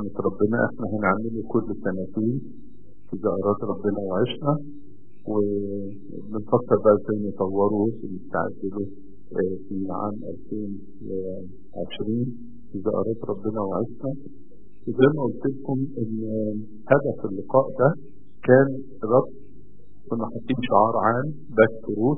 بنعمة ربنا احنا هنعمله كل سنتين إذا أراد ربنا وعشنا وبنفكر بقى ازاي نطوره ونستعد له آه، في عام 2020 إذا أراد ربنا وعشنا وزي ما قلت لكم إن هدف اللقاء ده كان ربط كنا حاطين شعار عام باك تو روت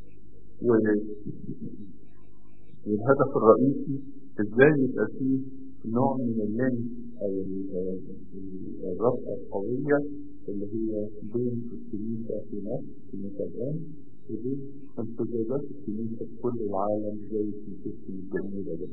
والهدف الرئيسي ازاي يبقى فيه نوع من اللين او ال- ال- الربطه القويه اللي هي بين الكنيسه في مصر الكنيسه الان وبين امتدادات الكنيسه في كل العالم زي كنيستنا الجميله دي.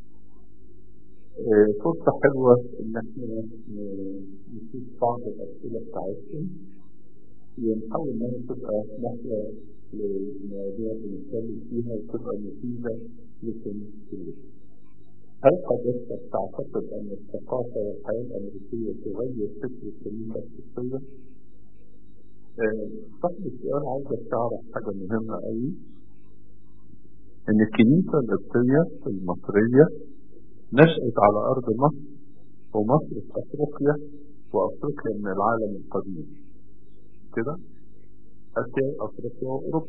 آه، فرصه حلوه ان احنا ن- نشوف بعض الاسئله بتاعتكم ونحاول انها تبقى نحله لمواضيع بنتكلم فيها وتبقى مفيده لكم كلكم. هل حضرتك تعتقد أن الثقافة والحياة الأمريكية تغير فكر الكنيسة القبطية؟ آه، صاحب السؤال عاوزك تعرف حاجة مهمة أوي إن الكنيسة القبطية المصرية نشأت على أرض مصر ومصر في أفريقيا وأفريقيا من العالم القديم كده؟ آسيا أفريقيا وأوروبا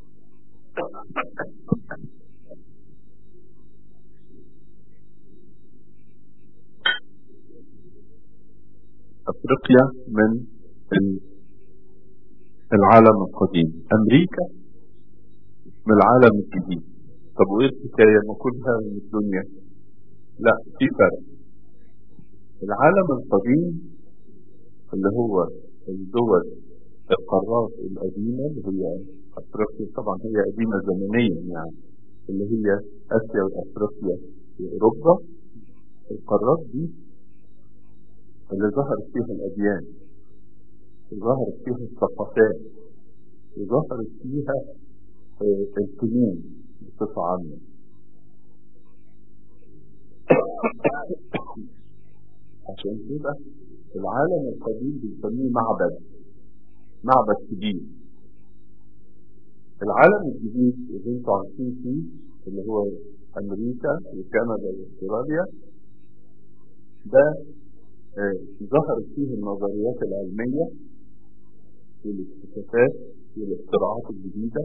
أفريقيا من ال- العالم القديم أمريكا من العالم الجديد طب وإيه الحكاية ما كلها من الدنيا لا في فرق العالم القديم اللي هو الدول القارات القديمة اللي هي أفريقيا طبعا هي قديمة زمنيا يعني اللي هي آسيا وأفريقيا وأوروبا القارات دي اللي ظهرت فيها الأديان ظهرت فيها الثقافات وظهرت فيها آه، الفنون بصفة عامة عشان كده العالم القديم بنسميه معبد معبد كبير العالم الجديد اللي انتوا عارفين فيه اللي هو امريكا وكندا واستراليا ده آه، ظهرت فيه النظريات العلمية والاكتشافات والاختراعات الجديدة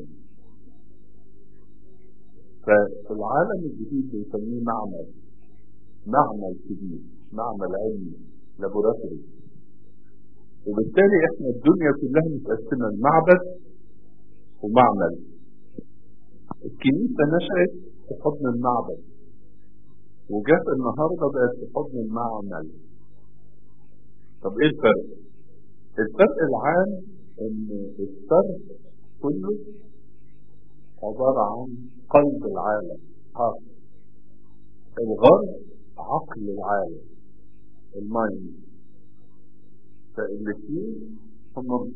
فالعالم الجديد بنسميه معمل معمل كبير معمل علمي لابوراتوري وبالتالي احنا الدنيا كلها متقسمة لمعبد ومعمل الكنيسة نشأت في حضن المعبد وجت النهاردة بقت في حضن المعمل طب ايه الفرق؟ الفرق العام ان الفرق كله عبارة عن قلب العالم هارت الغرب عقل العالم المايند فالاثنين هم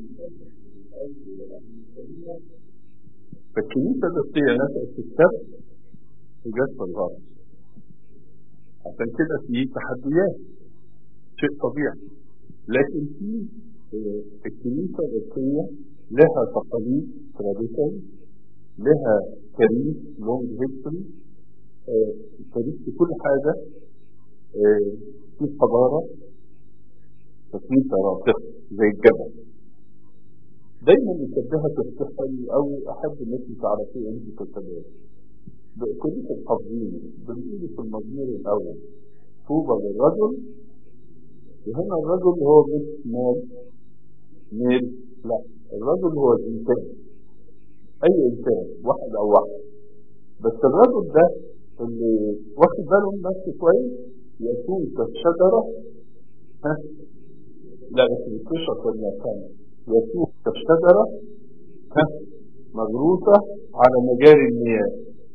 فالكنيسة القبطية نشأت في الشرق وجت في الغرب عشان كده في تحديات شيء طبيعي لكن في آه، الكنيسة القبطية لها تقاليد تراديشن لها تاريخ لونج هيستوري تاريخ في كل حاجة آه، في حضارة تكنيسة راسخة زي الجبل دايما يشبهها بالطفل او احب الناس تعرفيه انت كتبات بكل الحافظين بنقول في المزمور الاول طوبى للرجل وهنا الرجل هو مش مال ميل لا الرجل هو الانسان اي انسان واحد او واحد بس الرجل ده اللي واخد باله من نفسه كويس يكون كالشجره ها لا بس مش تشرب المكان يكون كالشجره ها مغروسه على مجاري المياه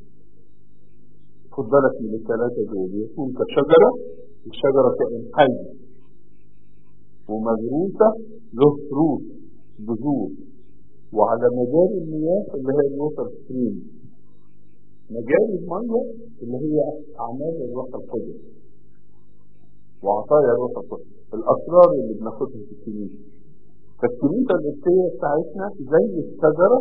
خد بالك من الثلاثه دول يكون كشجره الشجره كائن حي ومغروسه له روس بذور وعلى مجاري المياه اللي هي الووتر ستريم مجاري الميه اللي هي اعمال الروح القدس وعطايا الروح القدس الاسرار اللي بناخدها في الكنيسه فالكنيسه القبطيه بتاعتنا زي الشجره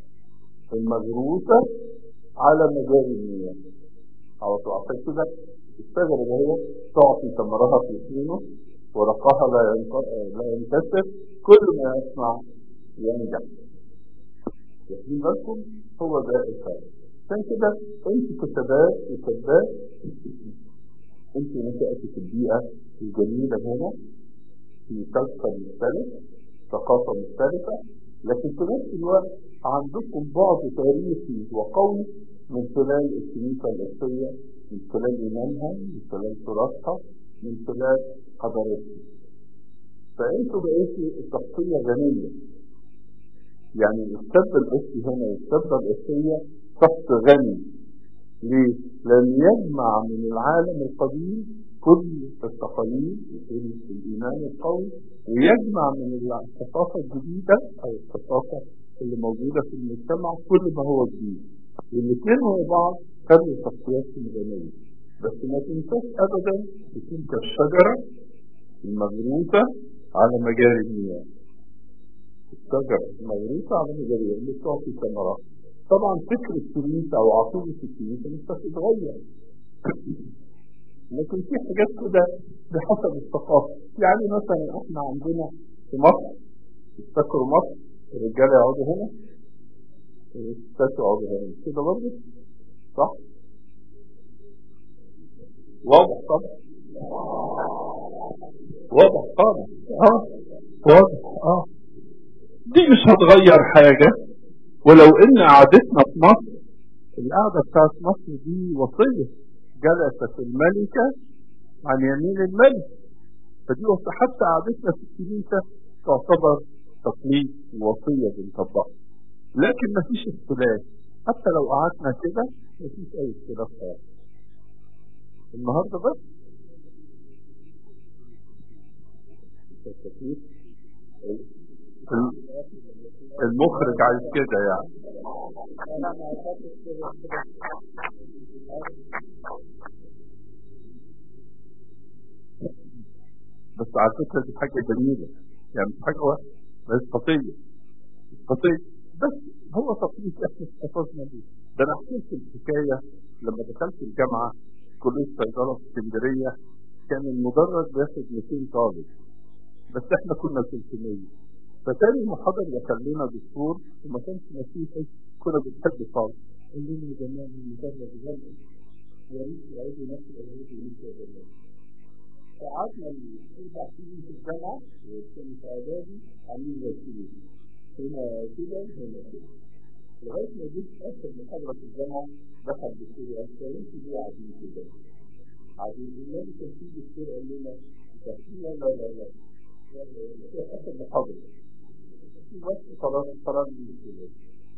المغروسه على مجاري المياه على طول عشان كده الشجرة اللي هي تعطي ثمرها في حينه ورقها لا لا ينكسر كل ما يسمع ينجح واخدين بالكم هو ده الفرق عشان كده انت كشباب وشابات انت نشأت في البيئة الجميلة هنا في كلتشر مختلف ثقافة مختلفة لكن في نفس الوقت عندكم بعد تاريخي وقوي من خلال الكنيسة الأصلية من خلال إيمانها من خلال تراثها من خلال حضارتها فأنتوا بقيتوا شخصية غنية يعني السب الأصلي هنا والسبة الأصلية شخص غني ليه؟ لأن يجمع من العالم القديم كل التقاليد وكل الإيمان القوي ويجمع من الثقافة الجديدة أو الثقافة اللي موجودة في المجتمع كل ما هو جديد والاثنين مع بعض خلوا شخصيات غنية بس ما تنساش أبدا تكون كالشجرة المغروسة على مجاري المياه الشجرة المغروسة على مجاري المياه اللي تعطي ثمرات طبعا فكر الكنيسة أو عقيدة الكنيسة مش هتتغير لكن في حاجات كده بحسب الثقافة يعني مثلا احنا عندنا في مصر تفتكروا مصر الرجالة يقعدوا هنا الستات يقعدوا هنا كده برضه صح؟ واضح طبعا واضح طبعا اه واضح اه دي مش هتغير حاجة ولو ان قعدتنا في مصر القعدة بتاعت مصر دي وصية جلست الملكة عن يمين الملك فدي وصية حتى قعدتنا في الكنيسة تعتبر تقليد ووصية بنطبقها لكن مفيش اختلاف حتى لو قعدنا كده مفيش اي اختلاف خالص النهارده بس المخرج عايز كده يعني بس على فكرة دي حاجة جميلة يعني مش حاجة واحدة بس خطية خطية بس هو تقليد احنا استفدنا بيه ده انا حكيت الحكاية لما دخلت الجامعة كلية صيدلة في اسكندرية كان المدرج بياخد 200 طالب بس احنا كنا 300 فتاني محاضر دخل لنا دكتور وما كانش مسيحي كنا بنحب طالب قال لنا يا جماعة المدرج غلط يا ريت يعيدوا نفس العيد اللي فقعدنا الاربع سنين في الجامعه وكان في اعدادي عاملين زي كده هنا كده هنا كده لغايه ما جيت اخر محاضره في الجامعه دخل دكتور قال انتوا ليه قاعدين كده؟ قاعدين النبي كان في دكتور قال لنا لا لا لا لا في اخر محاضره في بس خلاص قرار من كده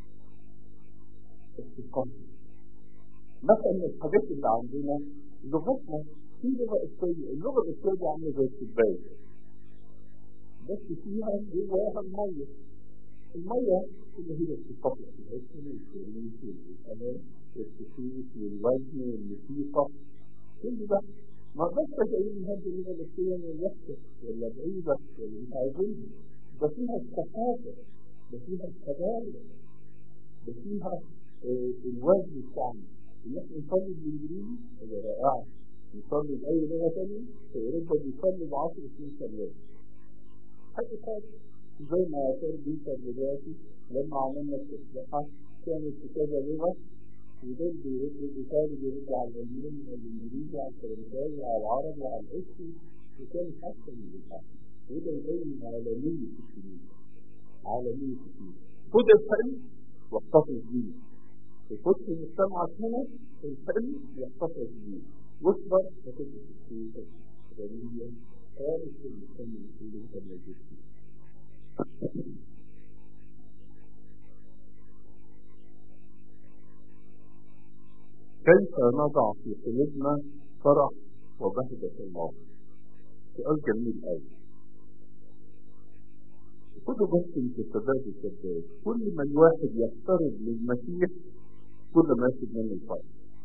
استقامه مثلا الحاجات اللي عندنا لغتنا في لغة أسرية اللغة الأسرية عاملة زي الكوباية بس فيها جواها المية المية اللي هي بتطلع الاسم والكريم والأمان والتفيت والوزن والموسيقى كل ده ما بس جايين هذه اللغة الأسرية من وحدة ولا بعيدة ولا مش عايزينها ده فيها الثقافة ده فيها الحضارة ده فيها الوزن بتاعنا إن احنا نصلي بالإنجليزي هي رائعة يصلي بأي لغة ثانية في أوروبا بيصلي بعشر سنين صلاة حاجة ثانية زي ما كان بيحصل دلوقتي لما عملنا التسبيحة كانت في كذا لغة ودول بيرد الإيطالي بيرد على الألماني على الإنجليزي على الفرنساوي على العربي على الإسباني وكان أحسن من الحق وده يبين عالمية الكنيسة عالمية الكنيسة خد الحلم واحتفظ بيه وخد في مجتمعك هنا الحلم واحتفظ بيه واصبر فتبقى الكنيسة غنية خالص في المجتمع اللي انت موجود فيه كيف نضع في قلوبنا فرح وبهجة الموت سؤال جميل قوي خدوا بس انتسابات الشباب كل ما الواحد يقترب للمسيح كل ما ياخد منه الفرح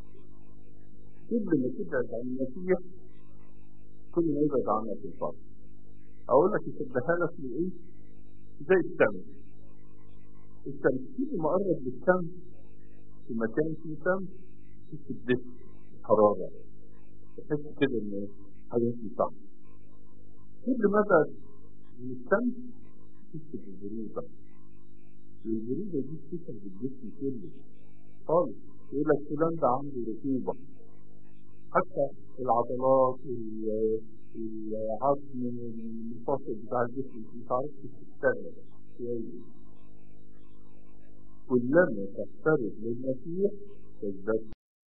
كل ما تبعد عن المسيح كل ما يبعد عنك الفرح اقول لك يشبهها لك لايه زي الشمس الشمس كل ما قرب للشمس في مكان فيه شمس تحس بدفء حرارة تحس كده ان حاجة صح كل مدى الشمس تحس بالبرودة والبرودة دي بتشعر بالجسم كله خالص يقول لك فلان ده عنده رطوبة حتى العضلات العظم المفاصل بتاع الجسم مش عارف تشتغل شوية كلما تقترب للمسيح تزداد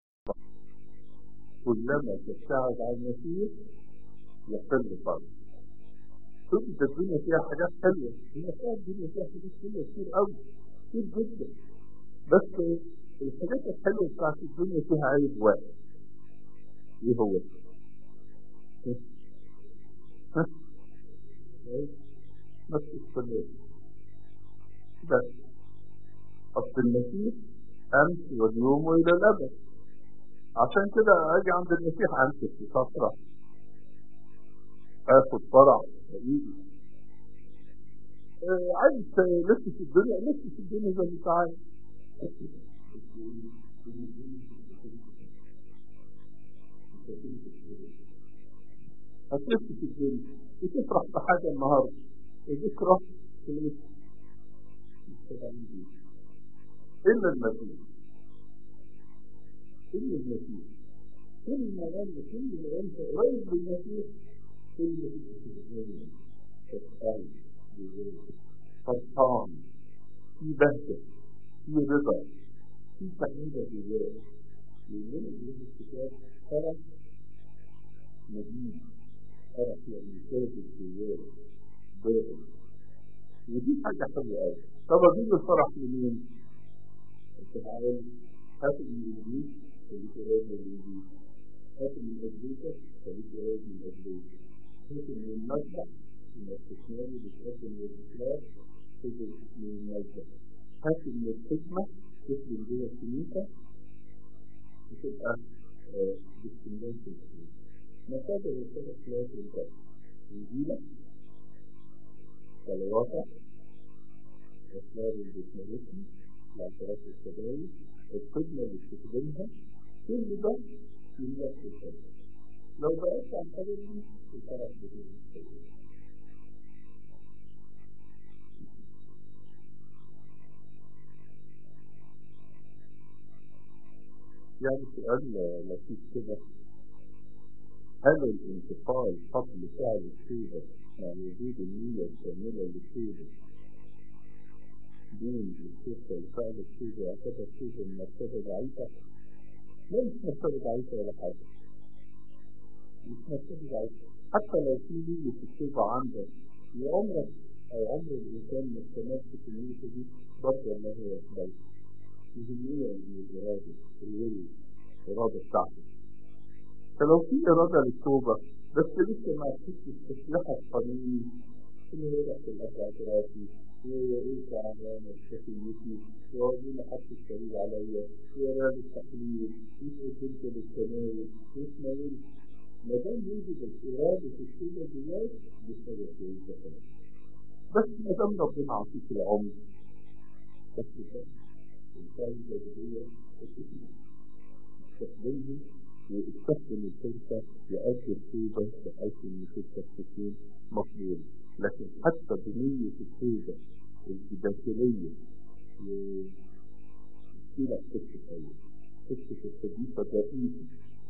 كلما تبتعد عن المسيح يقل فرق شوف انت الدنيا فيها حاجات حلوه هي فيها الدنيا فيها حاجات حلوه كتير قوي كتير جدا بس الحاجات الحلوه بتاعت الدنيا فيها عيب واحد ايه هو؟ ها؟ ما تستناش بس أصل المسيح أمس واليوم وإلى الأبد عشان كده أجي عند المسيح أمسك في فترة آخد فرع حقيقي آه عايز لسه في الدنيا لسه في الدنيا زي ما أنت عايز هتلف في الدنيا وتفرح بحاجة النهاردة وتكره في الاسم إلا المسيح إلا المسيح كل ما غنى كل ما أنت قريب بالمسيح كل ما أنت فرحان فرحان في بهجة في رضا في سعادة بالله لأن الله الكتاب فرح مجيد فرح يعني ثابت بالله دائم ودي حاجة حلوة أوي طب أجيب الفرح منين؟ تعالى هات من الإنجيل خليك قريب من الإنجيل هات من الأجلسة خليك قريب من الأجلسة هات من المسبح من التكنولوجي بتقدم من الإسلام تجد من المسبح هات من الحكمة تخدم جوه الكنيسة وتبقى باستمرار في الكنيسة مصادر الثلاث صلوات الكتاب إنجيلك صلواتك أسرار البيتمارسي الاعتراف الكبائر الخدمة اللي بتخدمها كل ده من نفس الشيء لو بقيت عن حاجة دي الفرق بدون يعني سؤال لطيف كده هل الانتقال قبل فعل التوبة مع وجود النية الكاملة للتوبة دين الشركة وفعل التوبة يعتبر توبة من مرتبة ضعيفة لا مش مرتبة ضعيفة ولا حاجة مش مرتبة ضعيفة حتى لو في نية التوبة عندك لعمرك أو عمر الإنسان ما استمر في النية دي برضه الله يقبل يهمني من الإرادة الولي الإرادة بتاعتك فلو في إرادة للتوبة بس لسه ما عرفتش تسلحها القانوني اللي هو رأس الاعترافي وإيه تعبان وشكيتي وأقول حط الشرير عليا وأراد التحليل وقدمت للتناول واسمعي ما دام يوجد الإرادة في التوبة جواك بسبب كويسة بس ما دام ربنا عطيك العمر بس ده الفايدة اللي هي استخدمه واستخدم الفرصة لأجل التوبة بحيث إن الفرصة تكون مقبولة لكن حتى بنية التوبة الداخلية وكلا قصة أول قصة الصديقة بائسة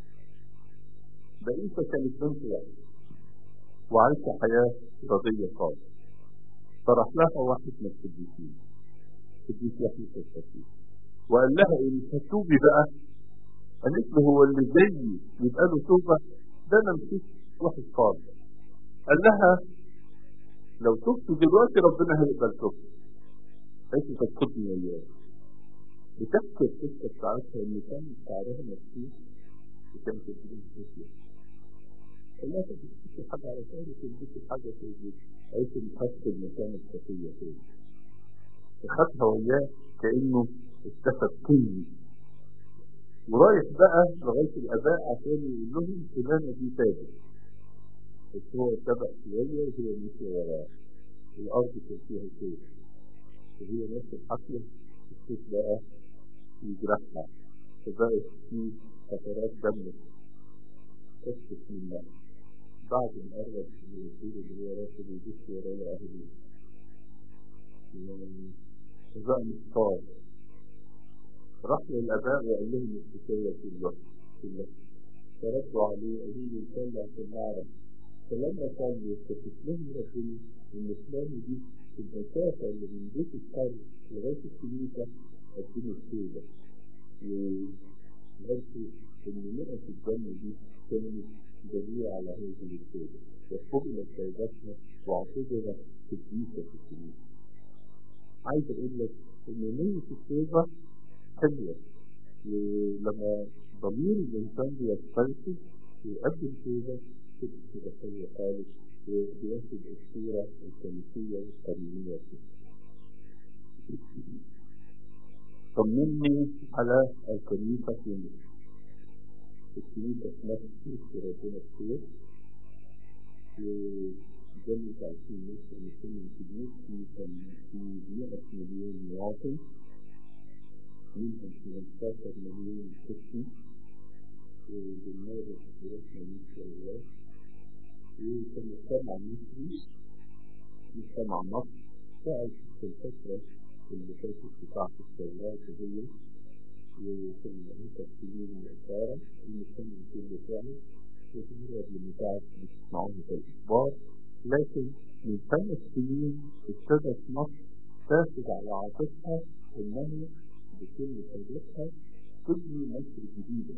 بائسة كانت بنت واحد وعايشة حياة رضية خالص طرح لها واحد من القديسين قديس يحيى القديس وقال لها إن هتوبي بقى قالت له هو اللي زيي يبقى له توبة ده أنا مشيت واحد خالص قال لها لو تبت دلوقتي ربنا هيقبل توبتك قالت له طب خدني وياك بتحكي القصة بتاعتها إن كان شعرها مكتوب وكانت بتقول هتلر قال لها طب تكتب حاجة على شعرك تلبسي حاجة في البيت قالت له خدت المكان الخفية تاني فخدها وياه كأنه اكتسب كنز ورايح بقى لغاية الآباء عشان يقول لهم فلانة دي تاجر بس هو اتبع شوية وهي مشي وراه الأرض كان فيها سيف وهي نفس الحفلة السيف بقى يجرحها فبقت في قطرات دم تكتشف من بعد ما قرب الوزير اللي هو راشد يجيش ورايا أهلي وزقني الطار راح للآباء وقال لهم الحكاية كلها كلها فردوا عليه قالوا له صلي عشان نعرف فلما كان يكتشف لهم ربنا إن فلان دي في المسافة اللي من بيت الحرب لغاية الكنيسة قدموا التوبة وعرفوا إن نقط الدم دي كانت دليل على هذه التوبة وقبلت توبتها واعتبرت قديسة في الكنيسة عايز أقول لك إن نية التوبة حلوة ولما ضمير الإنسان بيستيقظ ويقدم توبة تبقى كده حلوة خالص وبياخد الصورة الكنسية والقانونية طمني على الكنيسة في مصر الكنيسة في مصر في ربنا كتير وجنة عشرين مصر مسلم كبير في في 100 مليون مواطن منهم 15 مليون طفل وبالنار رحمة مصر الله وكمجتمع مصري مجتمع مصر قاعد في الفترة اللي فاتت بتاعت الثورات دي وفي الهيكل الكبير الإثارة المجتمع كله فعلا وكبير قبل المتاعب بتسمعوه في الإخبار لكن من خمس سنين ابتدت مصر تاخد على عاتقها إنها بكل قدرتها تبني مصر جديدة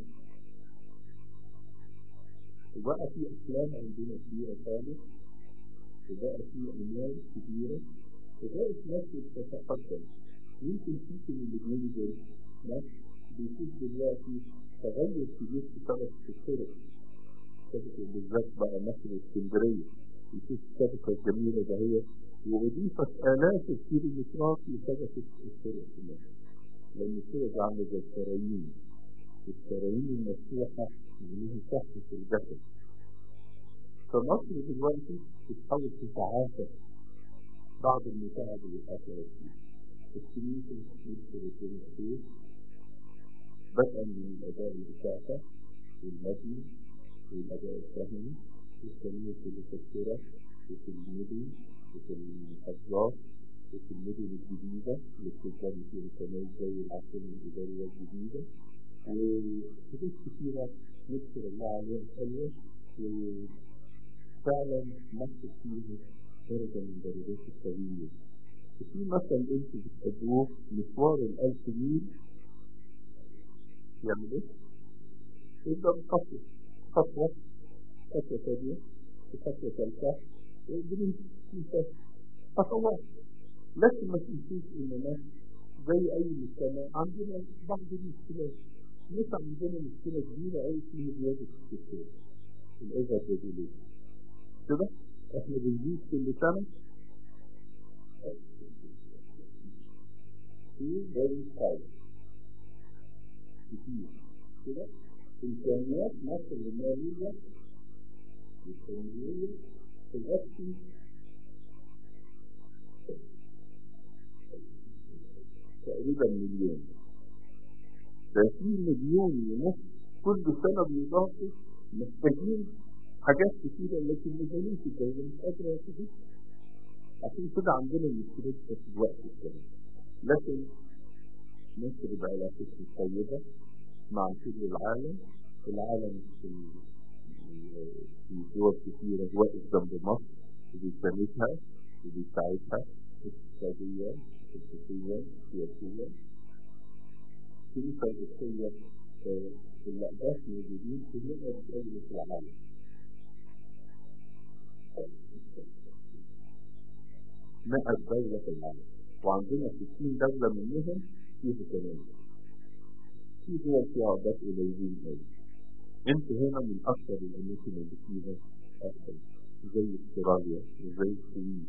وبقى في أفلام عندنا كبيرة خالص وبقى في أموال كبيرة وبقت مصر تتقدم يمكن في اللي بينزل مصر بيشوف دلوقتي تغير كبير في شبكة الطرق شبكة بالذات بقى مصر واسكندرية يشوف الشبكة الجميلة دهية وأضيفت آلاف الكيلومترات لشبكة الطرق في مصر لأن الطرق عاملة زي الشرايين الشرايين المفتوحة اللي تحت في الجسد فمصر دلوقتي بتحاول تتعافى بعض المتاعب اللي حصلت فيها الكنيسة بتذكر الدين الخير بدءا من الأداء الإشاعة والمبني والأداء الفهمي والكنيسة المفكرة وفي المدن وفي المحافظات وفي المدن الجديدة اللي بتتبني فيها كمان زي العاصمة الإدارية الجديدة وحدود كثيرة نذكر الله عليها حلوة وفعلا مصر فيه درجة من درجات التغيير وفي مثل انتوا بتقدموه مشوار الألف ميل يعمل ايه؟ يبدأ بخطوة خطوة خطوة ثانية وخطوة ثالثة وبنمشي خطوات لكن ما تنسيش اننا زي اي مجتمع عندنا بعض المشكلات مش عندنا مشكلة كبيرة أوي في زيادة السكان الأجر الرجولية كده احنا بنزيد كل سنة في غير قوي كتير كده إمكانيات مصر المالية التنموية في الأكل تقريبا مليون ده في مليون ونص كل سنة بيضافوا محتاجين حاجات كتيرة لكن ميزانية الدولة مش قادرة تجيب عشان كده عندنا مشكلات في الوقت الكلام لكن مصر بعلاقتها طيبة مع كل العالم العالم في في دول كثيرة واقف جنب مصر وبيساندها وبيساعدها اقتصاديا سياسيا سياسيا الكنيسة القبطية الأقداس موجودين في مئة دولة في العالم مئة دولة في العالم وعندنا 60 دولة منهم فيها كمان في دول فيها أقداس قليلين أوي انتوا هنا من أكثر الأماكن اللي فيها أفضل زي استراليا وزي السويد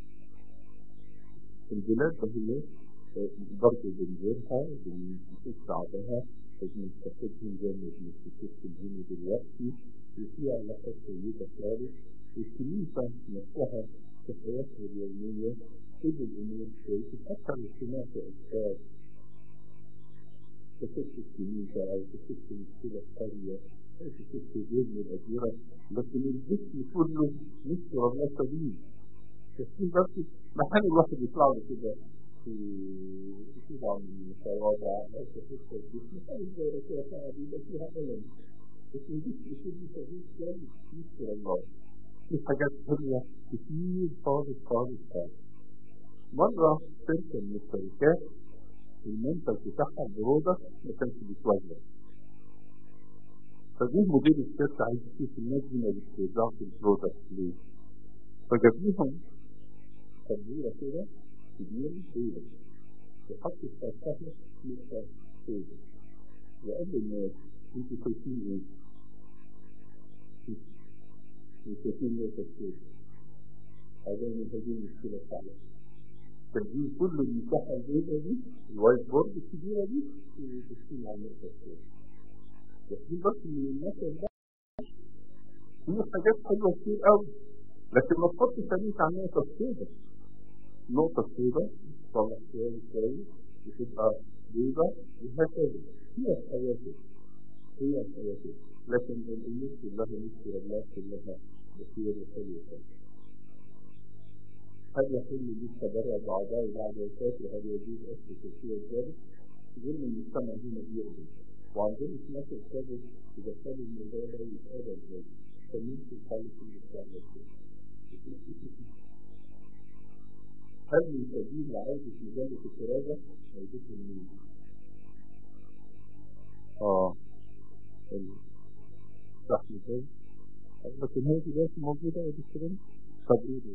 البلاد دهية برضه بنزورها بنشوف شعبها بنستفيدهم زي ما بنستفيد هنا دلوقتي وفي علاقات طيبة خالص والكنيسة نفسها في حياتها اليومية كل الأمور كويسة حتى الاجتماع في أفكار تخص الكنيسة أو تخص مشكلة قرية في التلفزيون من الأجيرة لكن الجسم كله نشر الله سليم تشكيل بس محل الواحد يطلع له كده في طبعا متواضع أو تفكر الجسم محل الدائرة كده قاعد يبقى فيها ألم لكن الجسم كله سليم كامل نشر الله في حاجات حلوة كتير خالص خالص خالص مرة شركة من الشركات المنتج بتاعها البرودة ما كانش بيتوزع فجه مدير الشركة عايز يشوف الناس دي ما بتوزعش البرودكت ليه فجاب لهم تبديرة كده كبيرة بيضة وحط الفلسفة نقطة بيضة وقال للناس انتوا شايفين ايه؟ انتوا شايفين نقطة بيضة هذا من هذه المشكلة فعلا تجيب كل المساحة البيضاء دي الوايت بورد الكبيرة دي وتشتغل على النقطة البيضاء وفي بس من المثل ده في حاجات حلوة كتير قوي لكن ما تحطش عينيك على النقطة السوداء النقطة السوداء تطلع شوية شوية بتبقى بيضاء وهكذا فيها حياته فيها حياته لكن الأمور كلها نشكر الله كلها بخير وحلوة هل يحل لي تبرع بعضاء بعد وفاته وهل يجوز أسر تسوية ذلك؟ ظن المجتمع هنا بيقبل وعندنا في مصر كذا إذا كان الموضوع ده يتقابل ذلك فممكن حل في المجتمع هل من سبيل عودة مجلة الكرازة عودته منين؟ اه صح ازاي؟ لكن هي دلوقتي موجودة يا دكتور طب ايه ده؟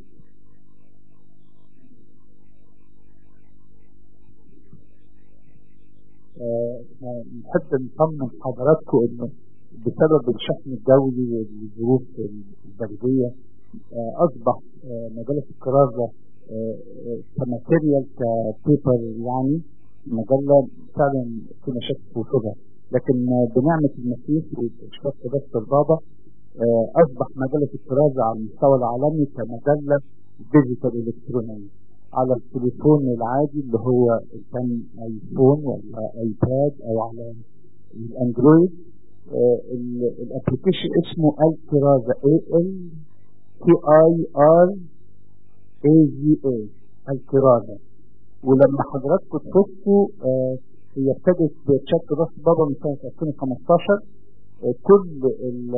نحب نطمن حضراتكم انه بسبب الشحن الجوي والظروف البريديه اصبح مجله الكرازه كماتيريال كبيبر يعني مجله فعلا في مشاكل في وصولها لكن بنعمه المسيح واشراف قداسه البابا اصبح مجله الكرازه على المستوى العالمي كمجله ديجيتال الكترونيه على التليفون العادي اللي هو كان ايفون ولا ايباد او على الاندرويد الابلكيشن اسمه الكرازة اي ال تي اي ار اي جي اي الكرازة ولما حضراتكم تخشوا هي ابتدت بشكل راس بابا من سنة 2015 كل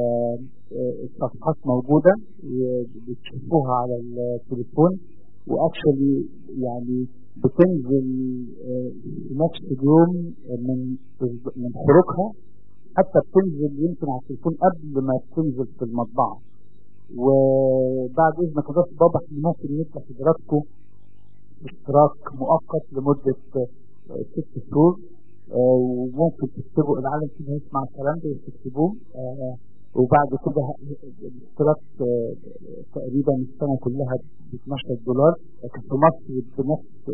الصفحات موجودة بتشوفوها على التليفون واكشلي يعني بتنزل في نفس اليوم من من خروجها حتى بتنزل يمكن على التليفون قبل ما تنزل في المطبعه وبعد اذن حضرتك بابا احنا ممكن ندي حضراتكم اشتراك مؤقت لمده ست شهور وممكن تكتبوا العالم كده يسمع الكلام ده وتكتبوه وبعد كده الاشتراك تقريبا السنه كلها ب 12 دولار لكن في مصر بنفس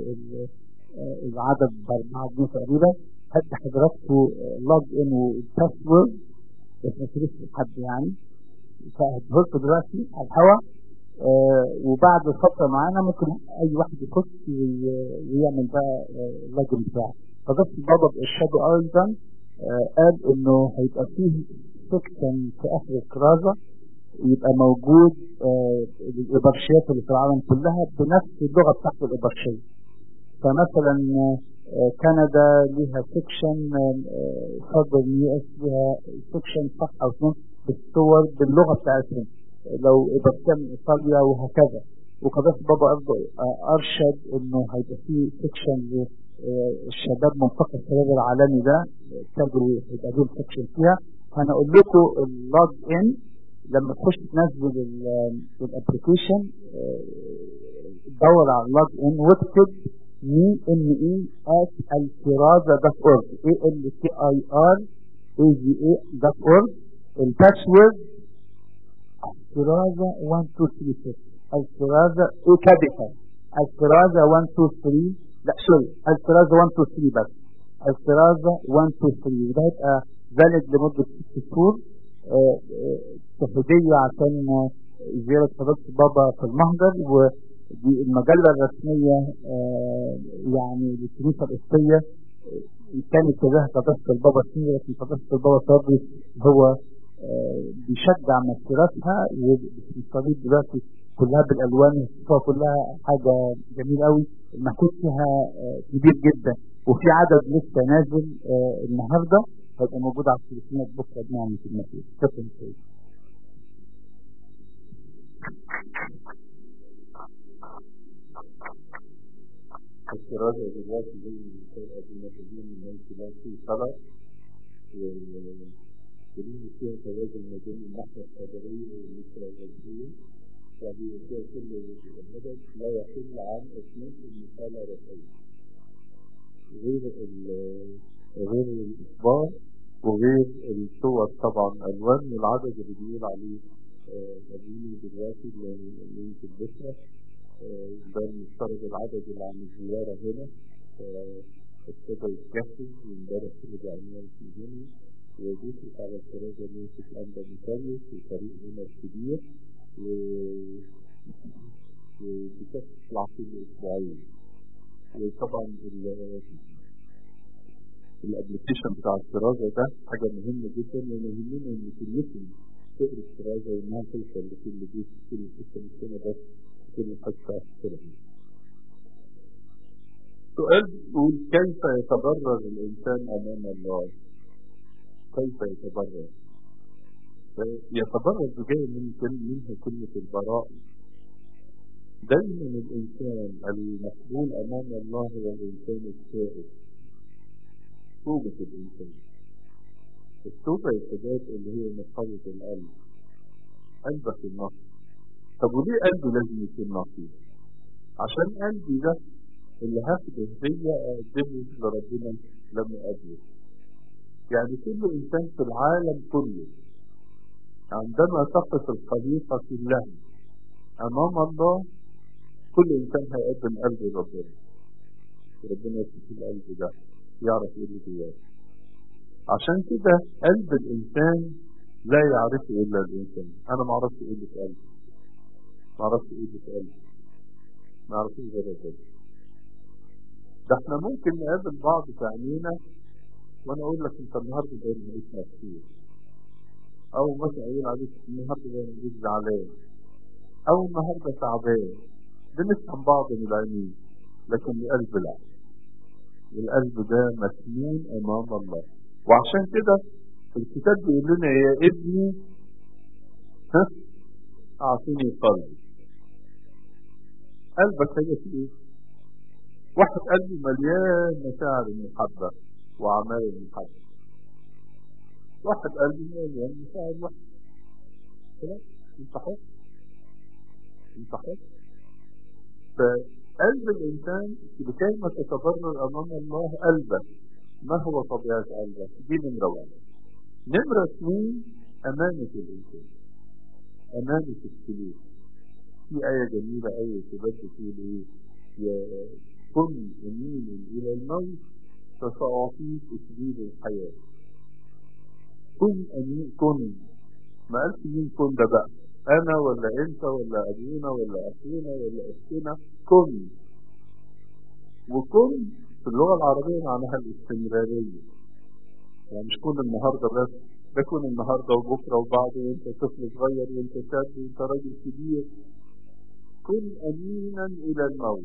العدد ب 4 جنيه تقريبا هدي حضراتكم لوج ان وباسورد بس ما تقولش لحد يعني فهديهولكم دلوقتي على الهواء وبعد فتره معانا ممكن اي واحد يخش ويعمل بقى اللوجن بتاعه فبس بابا بارشاده ايضا قال انه هيبقى فيه سكشن في اخر الكرازه يبقى موجود الابرشيات اللي في العالم كلها بنفس اللغه بتاعت الابرشيه فمثلا كندا ليها سكشن فضل يو اس ليها سكشن صح او اثنين بالصور باللغه بتاعتهم لو ابرشيه من ايطاليا وهكذا وقداسه بابا برضه ارشد انه هيبقى فيه سكشن الشباب منطقه الشباب العالمي ده كانوا هيبقى لهم سكشن فيها هنقول لكم اللوج ان لما تخش تنزل الابلكيشن دور على اللوج ان واكتب مي ام اي ات الكرازه دوت اورج اي ال تي اي ار اي جي اي دوت اورج الباسورد الكرازه 1 2 3 6 الكرازه اي كابيتال الكرازه 1 2 3 لا سوري الكرازه 1 2 3 بس الكرازه 1 2 3 وده هيبقى فالid لمدة ست شهور كهدية عشان زيارة حضرة بابا في المهجر ودي المجلة الرسمية يعني للكنيسة القبطية كانت تجاه قداسة البابا سنية لكن قداسة البابا صبري هو آه، بيشجع مسيرتها والصليب دلوقتي كلها بالالوان الصفة كلها حاجه جميله قوي المحكوك فيها آه، كبير جدا وفي عدد لسه نازل آه، النهارده هيبقى موجود على التليفونات بكره بنعمه المسيح شكرا كويس الشرازة دلوقتي زي ما قلنا المسلمين من خلال في صلاة ودليل فيها توازن ما بين الناحية القدرية والميكروغازية وهي فيها كل الهدف لا يقل عن اثنين المثال رسائل غير ال- غير الإخبار وغير الصور طبعا ألوان والعدد اللي بيقول عليه آه، أبيني دلوقتي اللي اللي يمكن بكرة آه، ده المفترض العدد اللي عن الزيارة هنا آه، ابتدى يتجهز وامبارح كده بعنوان في هنا وضيفت على الفرازة يوسف أنبا مثاليس وفريق هنا الكبير و- وبتطلع كل أسبوعين وطبعا ال- الابلكيشن بتاع الفرازة ده حاجة مهمة جدا لأن يهمنا إن كلكم تقروا الفرازة وإنها توصل لكل بيت كل حتة من السنة بس كل حتة كده سؤال بيقول كيف يتبرر الإنسان أمام الله؟ كيف يتبرر؟ يتبرر بجاي من كل منها كلمة البراء دايما الإنسان المقبول أمام الله هو الإنسان التائب توبة الإنسان التوبة يا شباب اللي هي نقاوة القلب قلبك النقي طب وليه قلبي لازم يكون نقي؟ عشان قلبي ده اللي هاخده هدية أقدمه لربنا لما أقابله يعني كل إنسان في العالم كله عندما تقف الخليقة كلها أمام الله كل إنسان هيقدم قلبه لربنا ربنا يفتح القلب ده يعرف إيه اللي جواه عشان كده قلب الإنسان لا يعرفه إلا الإنسان أنا ما أعرفش إيه اللي في قلبي ما أعرفش إيه اللي في قلبي ما أعرفش غير ربنا ده احنا ممكن نقابل بعض في عينينا وانا اقول لك انت النهارده جاي من اسمك كتير او مثلا اقول عليك النهارده جاي من زعلان او النهارده تعبان بنفهم بعض من العينين لكن القلب لا القلب ده مسنون امام الله وعشان كده الكتاب بيقول لنا يا ابني ها اعطيني قلبي قلبك هي في ايه واحد قلبه مليان مشاعر المحبة وأعمال المحبة واحد قلبه مليان مشاعر الوحدة خلاص انت حر انت حر فقلب الإنسان لكي ما تتبرر أمام الله قلبك ما هو طبيعة قلبك دي نمرة واحد نمرة اثنين أمانة الإنسان أمانة السلوك في آية جميلة أوي شباب بتقول إيه يا كن أمين إلى الموت فسأعطيك أسبيل الحياة كن أمين كن ما قالش مين كن ده بقى أنا ولا أنت ولا أبونا ولا أخونا ولا أختنا كن وكن في اللغة العربية معناها الاستمرارية يعني مش كن النهاردة بس ده كن النهاردة وبكرة وبعده وانت طفل صغير وانت شاب وانت راجل كبير كن أمينا إلى الموت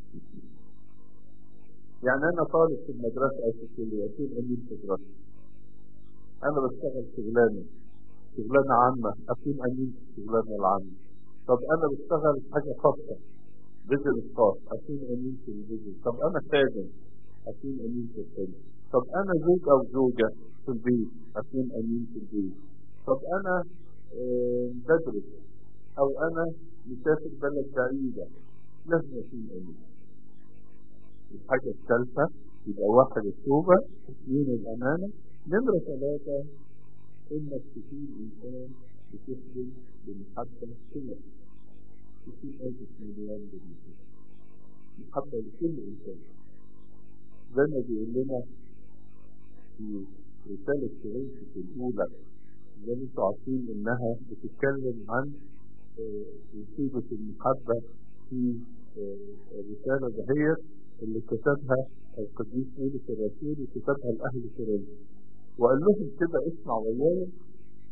يعني أنا طالب في المدرسة أو في الكلية أكون أمين في الدراسة أنا بشتغل شغلانة شغلانة عامة أكون أمين في الشغلانة العامة طب أنا بشتغل في حاجة خاصة بزنس خاص أكون أمين في البزنس طب أنا خادم أكون أمين في الخدمة طب أنا زوج أو زوجة في البيت أكون أمين في البيت طب أنا آه، بدرس أو أنا مسافر بلد بعيدة لازم أكون أمين الحاجة الثالثة يبقى واحد التوبة اثنين الأمانة نمرة ثلاثة إنك تكون إنسان بتخدم بمحبة كلها تكون ألف مليون بالمحبة محبة لكل إنسان زي ما بيقول لنا في رسالة كورنثوس الأولى زي ما انتوا عارفين إنها بتتكلم عن آه، مصيبة المحبة في آه، الرسالة دهيت اللي كتبها القديس بولس الرسول وكتبها لأهل كورنثوس وقال لهم كده اسمع ويايا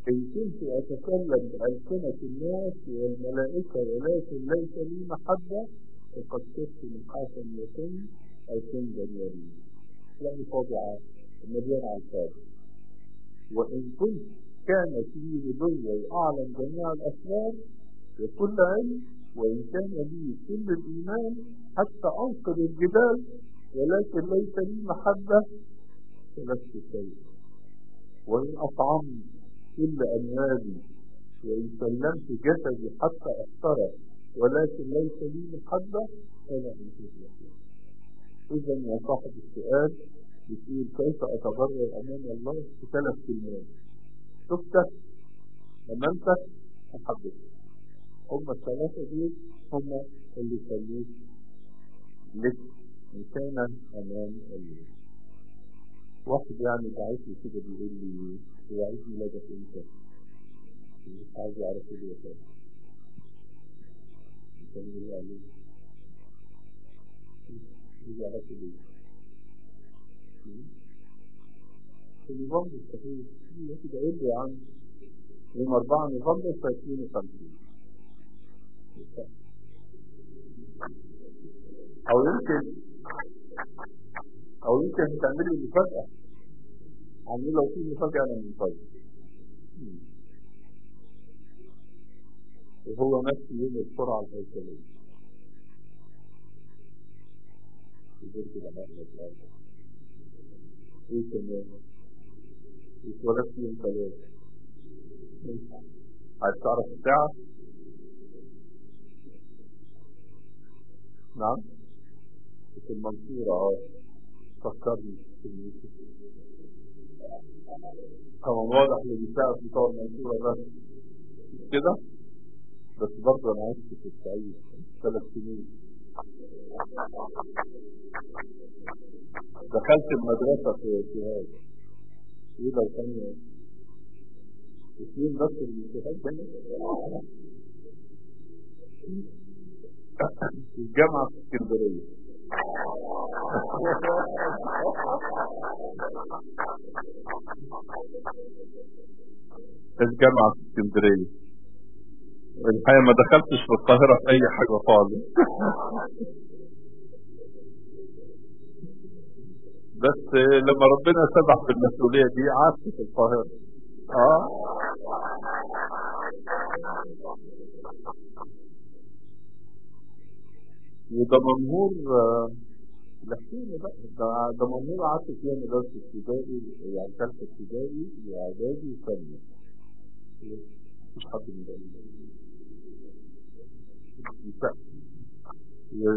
إن كنت أتكلم بألسنة الناس والملائكة ولكن ليس لي محبة فقد صرت نحاسا يتم أو كنزا يريد يعني خاضعة مليان على الفاضي وإن كنت كانت لي نبوة وأعلم جميع الأسرار وكل علم وإن كان لي كل الإيمان حتى أنقذ الجبال ولكن ليس لي محبة فلست شيء وإن أطعمت كل أموالي وإن سلمت جسدي حتى أحترق ولكن ليس لي محبة فلا أنجز إذا يا صاحب السؤال بتقول كيف أتبرر أمام الله في ثلاث كلمات شفتك أمامتك محبتك هم الثلاثة دول هم اللي يخلوك لك إنسانا أمام الله واحد يعني بعت لي كده بيقول لي هو عيد ميلادك امتى؟ مش عايز يعرف ايه يا فندم كان بيقول عليه يجي يعرف ايه في نوفمبر صحيح هي كده قول لي يا عم يوم 4 نوفمبر في 52 او يمكن او يمكن هتعملي مفاجأة عاملين لو في مفاجأة انا منتظر وهو نفس يوم السرعة الهيكلية يقول كده بقى ايه كمان اتولدت يوم ثلاثة عايز تعرف الساعة؟ نعم في المنصورة اه فكرني في المنصورة طبعا واضح اللي بيساعد بتوع المنصورة بس مش كده بس برضه انا عشت في الصعيد ثلاث سنين دخلت المدرسة في في هذا ايه لو كان اثنين بس الاجتهاد هنا في الجامعة في اسكندرية الجامعة في اسكندرية الحقيقة ما دخلتش في القاهرة في أي حاجة خالص بس لما ربنا سمح بالمسؤولية دي قعدت في القاهرة اه وده منهور لحكينا بقى ده, ده منهور قعدت فيها مدرسة ابتدائي يعني ثالثة ابتدائي وإعدادي وثانية مفيش حد من ده و...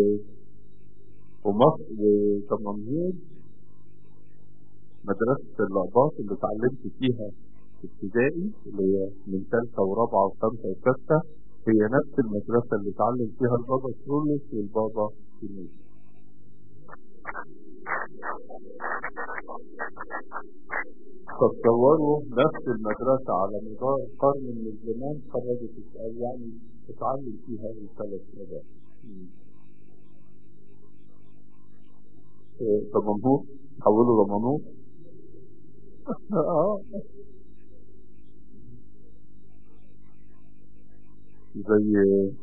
ومصر وتمنهور مدرسة الأقباط اللي اتعلمت فيها في ابتدائي اللي هي من ثالثة ورابعة وخمسة وستة هي نفس المدرسة اللي اتعلم فيها البابا كرولوس والبابا كنوز تصوروا نفس المدرسة على مدار قرن من الزمان خرجت يعني اتعلم فيها الثلاث مدارس دمنهور حولوا دمنهور اه زي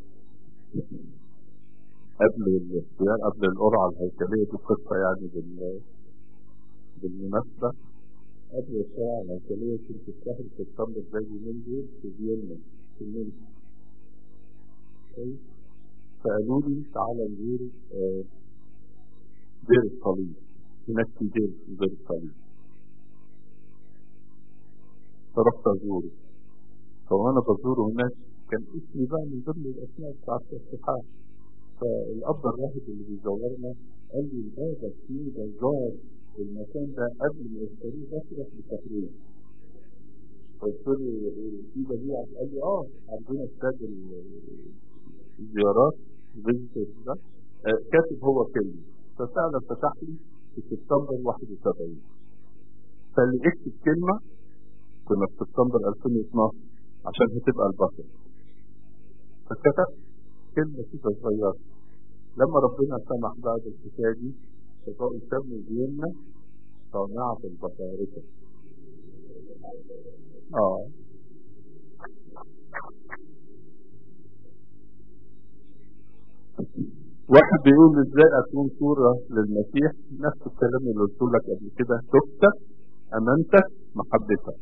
قبل الاختيار قبل القرعة الهيكلية دي قصة يعني بال بالمناسبة قبل القرعة الهيكلية كنت الشهر في الصندوق زي اليومين دول في فيينا في المنزل فقالوا لي تعالى نزور آه دير الصليب هناك في دير دير الصليب فرحت ازوره فوانا بزوره هناك كان اسمي بقى من ضمن الاسماء بتاعت الافتتاح فالاب الراهب اللي بيزورنا قال لي البابا في جزار المكان ده قبل ما يشتريه بشرف بتقرير قلت له في بديع قال لي اه عندنا استاد الزيارات فيزيتورز ده آه كاتب هو كلمه ففعلا فتح لي في سبتمبر 71 فاللي اكتب كلمه كنا في سبتمبر 2012 عشان هتبقى البصر فكتب كلمة كده صغيرة لما ربنا سمح بعد الحكاية دي فبقوا يسموا فيينا صانعة البطاركة اه واحد بيقول ازاي اكون صورة للمسيح نفس الكلام اللي قلت لك قبل كده توبتك امانتك محبتك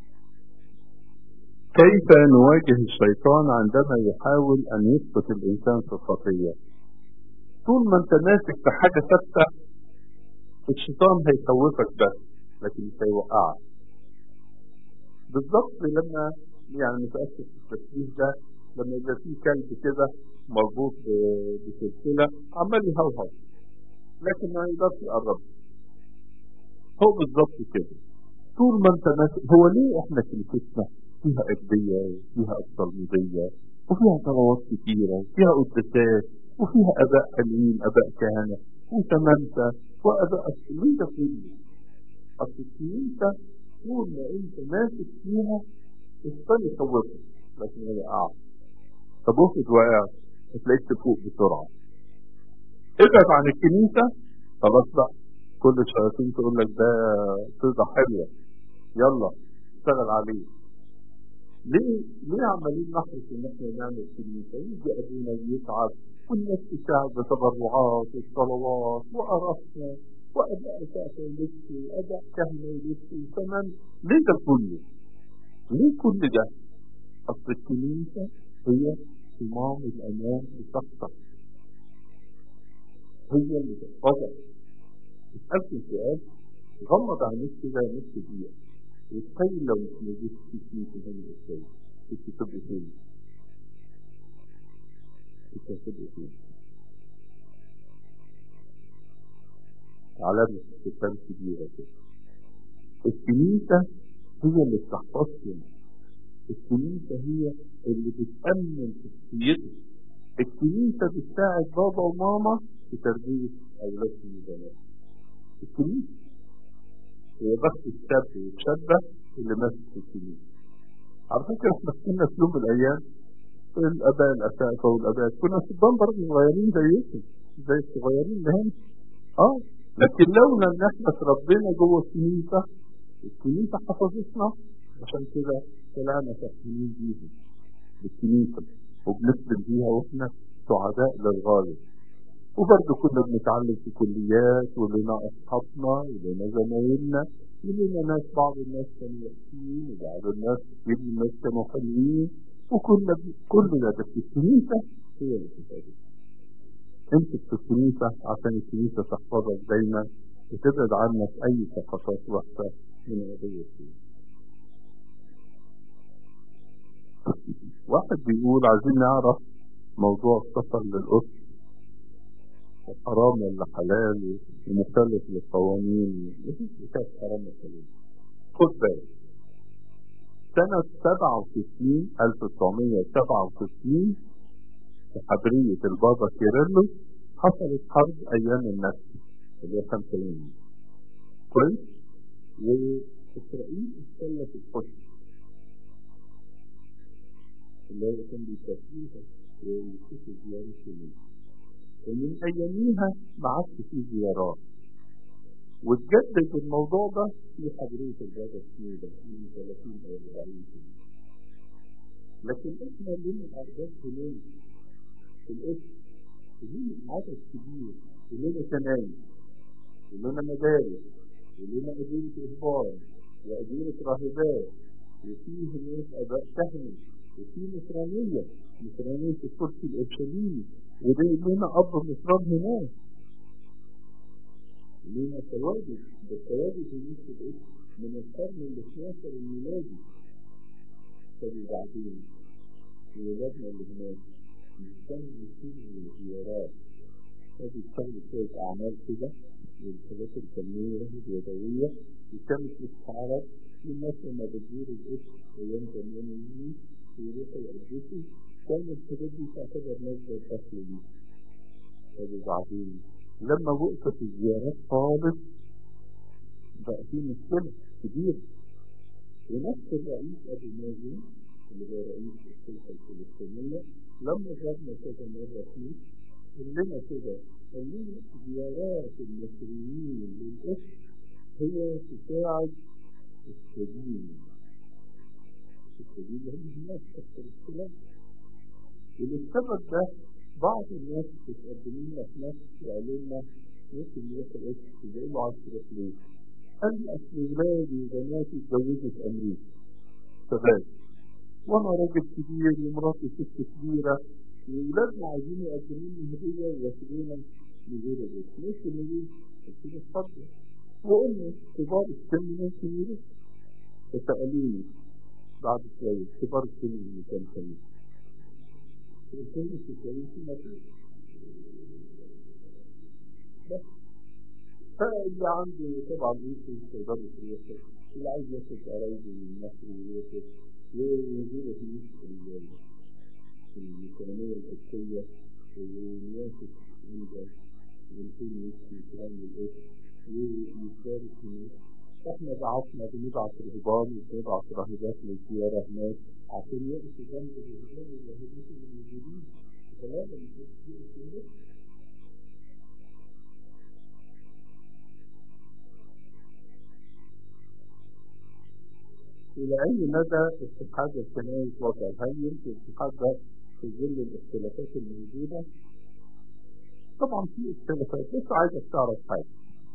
كيف نواجه الشيطان عندما يحاول ان يسقط الانسان في الخطية طول ما انت ماسك في حاجة ثابتة الشيطان هيخوفك بس لكن مش هيوقعك بالظبط لما يعني متأسف في التشبيه ده لما يبقى في كلب كده مربوط بسلسلة عمال يهوهو لكن ما يقدرش يقرب هو بالظبط كده طول ما انت ماسك هو ليه احنا كنيستنا فيها أجبية وفيها أبطالمية وفيها صلوات كتيرة وفيها قداسات وفيها آباء حلوين آباء كهنة وتمامسة وآباء ليه ده كله؟ أصل الكنيسة طول ما أنت ماسك فيها الشيطان يخوفك لكن ما يقعش طب افرض وقع هتلاقيك تفوق بسرعة ابعد عن الكنيسة خلاص بقى كل الشياطين تقول لك ده صيغة حلوة يلا اشتغل عليه ليه ليه عمالين نحرص ان احنا نعمل كنيسة يجي ابونا يتعب والناس تساعد بتبرعات والصلوات وقرفنا واباء سقف يلفوا واباء كهنة يلفوا وكمان ليه ده كله؟ ليه كل ده؟ اصل الكنيسة هي صمام الامان لشخصك هي اللي تحفظك اسألك سؤال غمض عينيك كده نص دقيقة وتخيل لو مش موجود في كنيسة هنا ازاي كنت تبقى فين؟ كنت هتبقى فين؟ علامة استفهام كبيرة كده الكنيسة هي اللي بتحفظهم الكنيسة هي اللي بتأمن شخصيتك الكنيسة بتساعد بابا وماما في تربية أولادهم وبناتهم الكنيسة هي بس الشاب والشابة اللي ماسك في الكنيسة على فكرة احنا كنا في يوم من الأيام الآباء الأساتذة والآباء كنا شبان برضه صغيرين زيكم زي الصغيرين اللي هنا اه لكن لولا ان احنا اتربينا جوه الكنيسة الكنيسة حفظتنا عشان كده طلعنا فاهمين بيها بالكنيسة وبنخدم بيها واحنا سعداء للغاية وبرضه كنا بنتعلم في كليات ولنا أصحابنا ولنا زمايلنا ولنا ناس بعض الناس كانوا وحشين وبعض الناس كتير من الناس كانوا حلوين وكنا كل ده بس الكنيسة هي اللي بتتعبك انت في الكنيسة عشان الكنيسة تحفظك دايما وتبعد عنك أي ثقافات وحشة من هذه الكنيسة واحد بيقول عايزين نعرف موضوع السفر للأسر حرام ولا حلال ومخالف للقوانين مفيش كتاب حرام ولا حلال خد بالك سنة 67 1967 في حضرية البابا كيرلس حصلت حرب أيام النكسة اللي هي 5 يوم كويس وإسرائيل احتلت القدس اللي هو كان بيسافرها ويشوفوا زيارة سنين ومن أياميها ما عادش في زيارات وتجدد الموضوع ده في حضرية البابا السنيدة من 30 أو 40 سنة لكن احنا لنا أعداد سنين في الاسم لنا عدد كبير ولنا كنايس ولنا مدارس ولنا أديرة إخبار وأديرة راهبات وفيه ناس أباء كهنة وفي نصرانية نصرانية الكرسي الإرشاديني وده لنا أب نصران هناك لنا تواجد ده التواجد اللي في الاسم من القرن ال 12 الميلادي طب وبعدين ولادنا اللي هناك بيستنوا فيه زيارات هذه بتعمل شوية أعمال كده والحاجات الفنية اليدوية وكانت بتتعرض للناس لما بتزور الاسم أيام زمان النيل ويروحوا يقدسوا كان الحاجات دي تعتبر مصدر دخل لي طب وبعدين لما وقفت الزيارات خالص بقى في مشكلة كبيرة ونفس الرئيس أبو مازن اللي هو رئيس السلطة الفلسطينية لما زارنا كذا مرة فيه قال لنا كده قال لنا زيارات المصريين للأسر هي تساعد السبيل السبيل هم هناك تحت السلام وللسبب ده بعض الناس بتقدم لنا في ناس وقالوا لنا ممكن نروح الاسم تقول له عايز تروح ليه؟ قال لي اصل ولادي وبناتي اتجوزوا في امريكا شباب وانا راجل كبير ومراتي ست كبيره وولادنا عايزين يقدموا لي هديه وياخدونا لغير الاسم ممكن نجيب قلت له اتفضل وقلنا كبار السن ممكن يروح فسالوني بعد شويه كبار السن اللي كان سنين قلت له تسالني ما بس فاللي عنده طبعا يمكن يقدر يروح اللي عايز ياخد قرايبه من مصر ويروح ويزور في الإقليمية القدسية وينافس عند يمكن يمشي كلام الإيه ويشارك هناك احنا بعتنا بنبعت رهبان وبنبعت راهبات للزيارة هناك عشان يقفوا جنب الرهبان والراهبات اللي موجودين ثلاثة من إلى أي مدى اتحاد الكنائس وضع هل يمكن الاتحاد ده في ظل الاختلافات الموجودة؟ طبعا في اختلافات بس عايزك تعرف حاجة.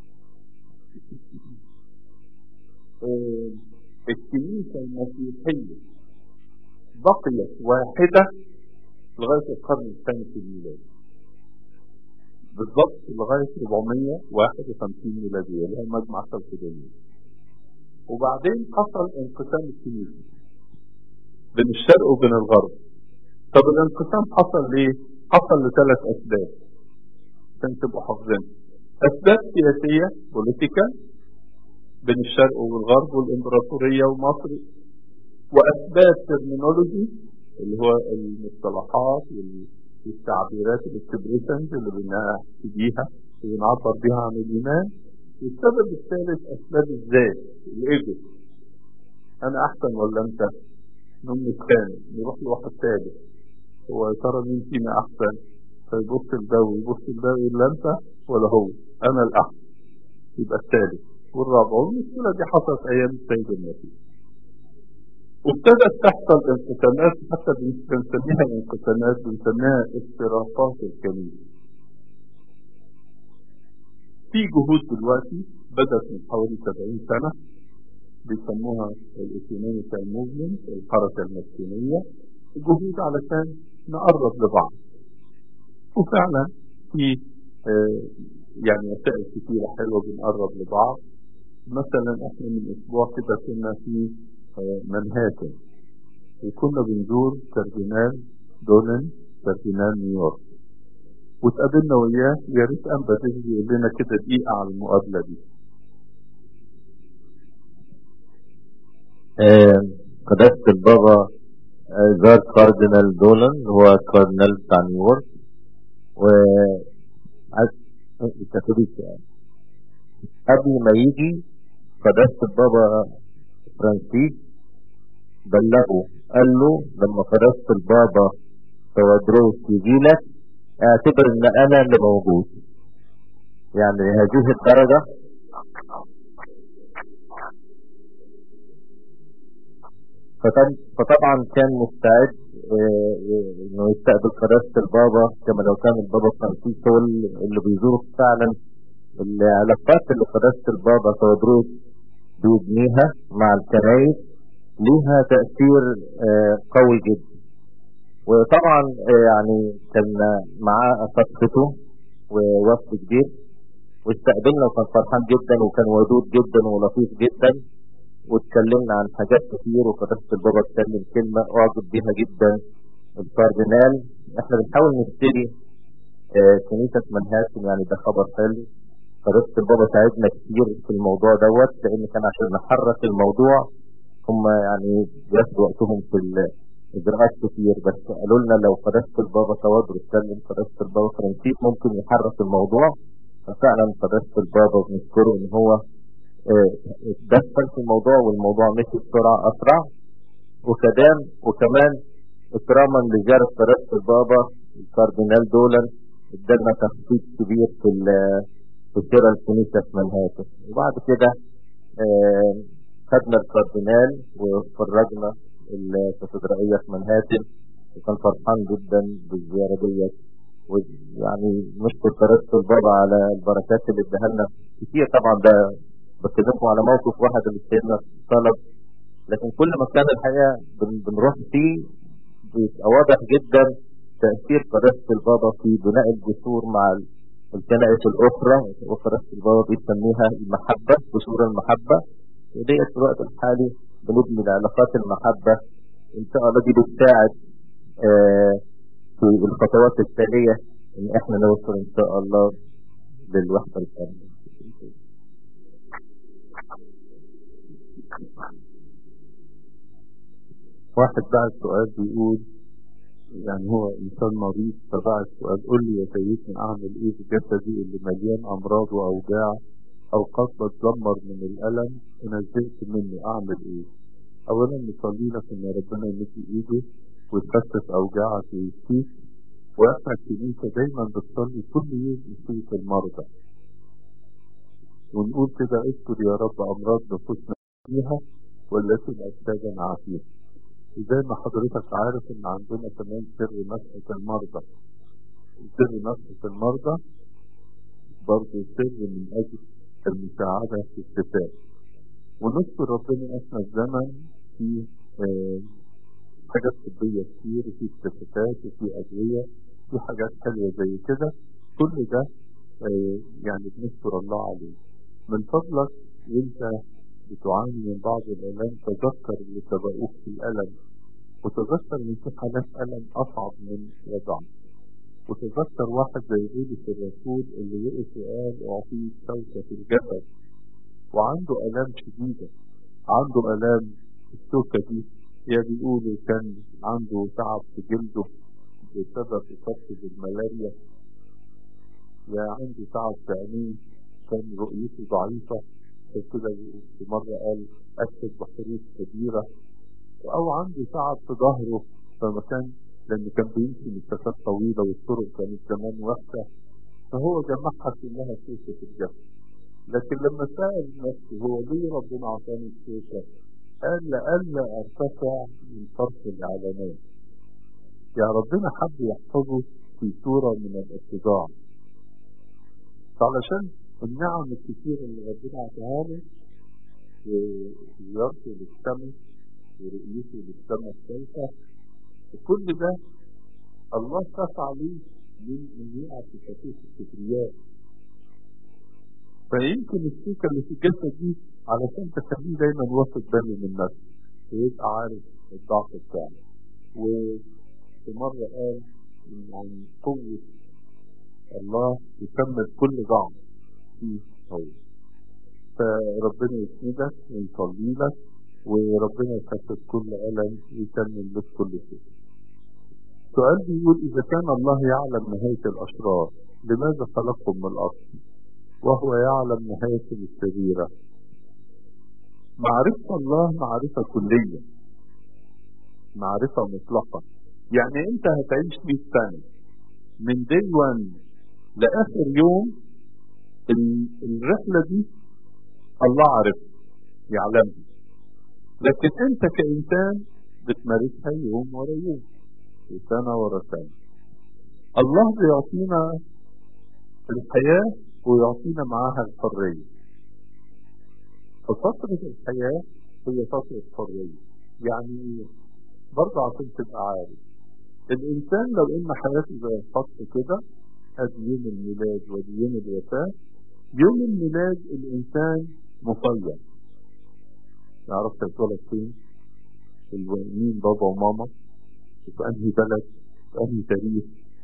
اه الكنيسة المسيحية بقيت واحدة لغاية القرن الثاني الميلادي. بالضبط لغاية 451 ميلادية اللي هي مجمع خلق وبعدين حصل انقسام الكنيسة بين الشرق وبين الغرب طب الانقسام حصل ليه؟ حصل لثلاث أسباب عشان تبقوا حافظين أسباب سياسية بوليتيكا بين الشرق والغرب والإمبراطورية ومصر وأسباب ترمينولوجي اللي هو المصطلحات والتعبيرات الاكسبريشنز اللي بنحكيها وبنعبر بها عن الإيمان والسبب الثالث أسباب الذات الإيجو أنا أحسن ولا أنت؟ نوم الثاني نروح لواحد ثالث هو يا ترى مين فينا أحسن؟ فيبص لده ويبص لده ولا أنت ولا هو؟ أنا الأحسن يبقى الثالث والرابع والمشكلة دي حصلت أيام السيد المسيح وابتدت تحصل انقسامات حتى بنسميها انقسامات بنسميها افتراقات الكنيسة في جهود دلوقتي بدأت من حوالي 70 سنة بيسموها الايكونوميكال موفمنت الحركة المسكونية جهود علشان نقرب لبعض وفعلا في آه يعني وسائل كثيرة حلوة بنقرب لبعض مثلا احنا من اسبوع كده كنا في آه منهاتن وكنا بنزور كاردينال دولن كاردينال نيويورك واتقابلنا وياه يا ريت انبا تجي يقول لنا كده دقيقه على المقابله دي. قداسة البابا زار كاردينال دولان هو كاردينال بتاع نيويورك و الكاثوليك يعني قبل ما يجي قداسة البابا فرانسيس بلغه قال له لما قداسة البابا توادروس يجي لك اعتبر ان انا اللي موجود يعني هذه الدرجة فطبعا كان مستعد انه يستقبل قداسة البابا كما لو كان البابا فرانسيس هو اللي بيزوره فعلا العلاقات اللي قداسة البابا تودروس بيبنيها مع الكنائس ليها تأثير قوي جدا وطبعا يعني كان معاه صفقته ووفد كبير واستقبلنا وكان فرحان جدا وكان ودود جدا ولطيف جدا واتكلمنا عن حاجات كتير وقداسة البابا اتكلم كلمة اعجب بيها جدا الكاردينال احنا بنحاول نشتري اه كنيسة منهاتن يعني ده خبر حلو قداسة البابا ساعدنا كتير في الموضوع دوت لان كان عشان نحرك الموضوع هم يعني بياخدوا وقتهم في اجراءات كتير بس قالوا لنا لو قداسة البابا توادر اتكلم قداسة البابا فرانسيس ممكن يحرك الموضوع ففعلا قداسة البابا بنشكره ان هو اتدخل في الموضوع والموضوع مشي بسرعة اسرع وكدام وكمان اكراما لزيارة قداسة البابا الكاردينال دولان ادالنا تخطيط كبير في في شراء الكنيسة في منهاتن وبعد كده خدنا الكاردينال وفرجنا الكاتدرائية في منهاتن وكان فرحان جدا بالزيارة ديت ويعني نشكر قداسة البابا على البركات اللي اداها لنا كتير طبعا ده بكلمكم على موقف واحد اللي سيدنا طلب لكن كل ما كان الحقيقة بن- بنروح فيه بيبقى واضح جدا تأثير قداسة البابا في بناء الجسور مع ال- الكنائس الأخرى وقداسة البابا بيسميها المحبة جسور المحبة وديت في الوقت الحالي بنبني العلاقات المحبة إن شاء الله دي بتساعد آه، في الخطوات التالية إن إحنا نوصل إن شاء الله للوحدة الكاملة واحد بعت سؤال بيقول يعني هو انسان مريض فبعت سؤال قول لي يا سيدنا اعمل ايه في جسدي اللي مليان امراض واوجاع اوقات بتدمر من الالم انا زهقت منه اعمل ايه اولا نصلي لك ان ربنا يمد ايده ويخفف اوجاعك ويشفيك واحنا الكنيسه دايما بتصلي كل يوم يشفيك المرضى ونقول كده اذكر يا رب امراض نفوسنا فيها والتي اجسادنا عافيه زي ما حضرتك عارف ان عندنا كمان سر مسحة المرضى سر مسحة المرضى برضه سر من اجل المساعدة في الشفاء ونشكر ربنا احنا الزمن في آه، حاجات طبية كتير وفي اكتشافات وفي أدوية في حاجات حلوة زي كده كل ده آه، يعني بنشكر الله عليه من فضلك وانت بتعاني من بعض الآلام تذكر اللي سبقوك في الألم وتذكر ان في حالات ألم أصعب من وضع وتذكر واحد زي بولس الرسول اللي وقف وقال أعطيك شوكة في الجسد وعنده آلام شديدة عنده آلام الشوكة دي يا بيقولوا كان عنده تعب في جلده بسبب إصابته بالملاريا يا عنده تعب في عينيه كان رؤيته ضعيفة عشان كده في مرة قال أكتب بحروف كبيرة أو عنده تعب في ظهره فمكان لأن كان بيمشي مسافات طويلة والطرق كانت زمان وحشة فهو جمعها كلها شوكة في الجسد لكن لما سأل نفسه هو ليه ربنا عطاني الشوكة؟ قال لألا أرتفع من طرف الإعلانات يا ربنا حب يحفظه في صورة من الاتضاع فعلشان النعم الكتير اللي ربنا عطاها له وزيارته للسماء ورؤيته للسماء الثالثة وكل ده الله خاف عليه من ان يقع في خطية الكبرياء فيمكن السكة اللي في الجسد دي علشان تخليه دايما واخد باله من نفسه ويبقى عارف الضعف بتاعه وفي مرة قال إن عن قوة الله يكمل كل ضعف فيه هو فربنا يسندك ويصلي لك وربنا يخفف كل ألم ويكمل لك كل شيء سؤال بيقول إذا كان الله يعلم نهاية الأشرار لماذا خلقهم من الأرض وهو يعلم نهاية الشريرة معرفة الله معرفة كلية معرفة مطلقة يعني أنت هتعيش 100 سنة من دي 1 لآخر يوم ال- الرحلة دي الله عارفها يعلمها لكن أنت كإنسان بتمارسها يوم ورا يوم وسنة ورا سنة الله بيعطينا الحياة ويعطينا معاها الحرية ففترة الحياة هي فترة حرية يعني برضه عشان تبقى عارف الإنسان لو إن حياته زي الخط كده أدي يوم الميلاد وأدي يوم الوفاة يوم الميلاد الإنسان مخير يعرف تتولد فين في مين بابا وماما في أنهي بلد في أنهي تاريخ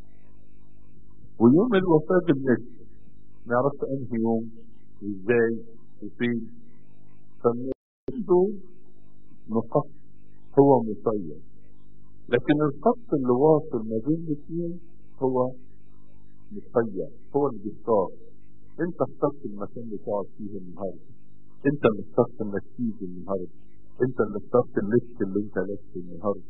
ويوم الوفاة بالنسبة ما يعرفش أنهي يوم وإزاي وفين فعنده نقاط هو مسير لكن الخط اللي واصل ما بين الاثنين هو مسير هو اللي بيختار انت اخترت المكان اللي تقعد فيه النهارده انت اللي اخترت انك تيجي النهارده انت اللي اخترت اللبس اللي انت لابسه النهارده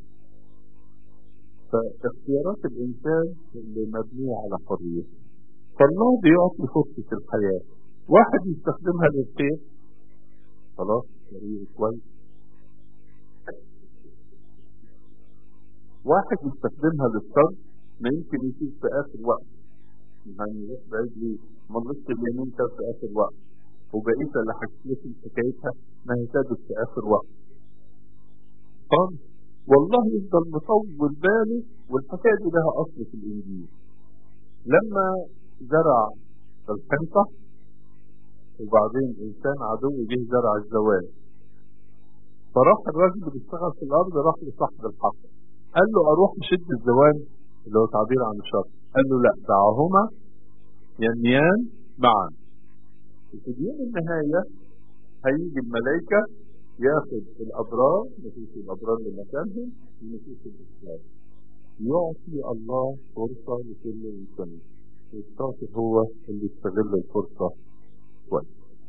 فاختيارات الانسان اللي مبنيه على حريته فالله بيعطي فرصه الحياه واحد يستخدمها للخير خلاص طريقه كويس واحد يستخدمها للشر ما يمكن يصير في اخر وقت يعني يروح بعيد ليه؟ ما نص اليمين كان في اخر وقت وبقيت اللي حكيت لكم حكايتها ما هي سادت في اخر وقت قال والله يفضل مطول باله والحكايه دي لها اصل في الانجيل لما زرع الحنطه وبعدين انسان عدو جه زرع الزواج فراح الراجل اللي بيشتغل في الارض راح لصاحب الحق قال له اروح اشد الزوان اللي هو تعبير عن الشر قال له لا دعهما ينميان معا في يوم النهاية هيجي الملائكة ياخد الأبرار نفوس الأبرار لمكانهم ونفوس الإسلام يعطي الله فرصة لكل إنسان والشاطر هو اللي يستغل الفرصة كويس